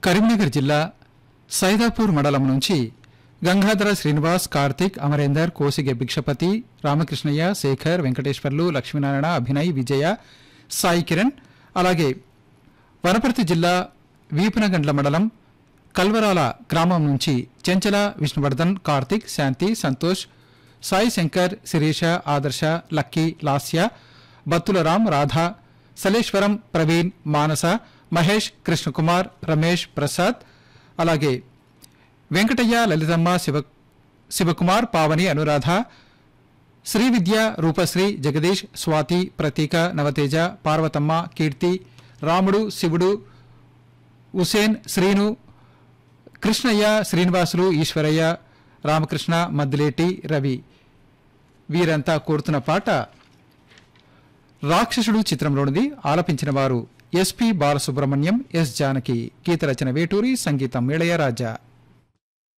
కరీంనగర్ జిల్లా సైదాపూర్ మండలం నుంచి గంగాధర శ్రీనివాస్ కార్తిక్ అమరేందర్ కోసిగే భిక్షపతి రామకృష్ణయ్య శేఖర్ వెంకటేశ్వర్లు లక్ష్మీనారాయణ అభినయ్ విజయ సాయి కిరణ్ అలాగే వనపర్తి జిల్లా వీపనగండ్ల మండలం కల్వరాల గ్రామం నుంచి చెంచల విష్ణువర్ధన్ కార్తిక్ శాంతి సంతోష్ సాయి శంకర్ శిరీష ఆదర్శ లక్కీ లాస్య బత్తుల రామ్ రాధా సలేశ్వరం ప్రవీణ్ మానస మహేష్ కృష్ణకుమార్ రమేష్ ప్రసాద్ అలాగే వెంకటయ్య లలితమ్మ శివ శివకుమార్ పావని అనురాధ శ్రీ విద్య రూపశ్రీ జగదీష్ స్వాతి ప్రతీక నవతేజ పార్వతమ్మ కీర్తి రాముడు శివుడు ఉసేన్ శ్రీను కృష్ణయ్య శ్రీనివాసులు ఈశ్వరయ్య రామకృష్ణ మద్దిలేటి రవి వీరంతా కోరుతున్న పాట రాక్షసుడు చిత్రంలోనిది ఆలపించిన వారు ఎస్పి బాలసుబ్రహ్మణ్యం ఎస్ జానకి గీత రచన వేటూరి సంగీతం ఇళయరాజా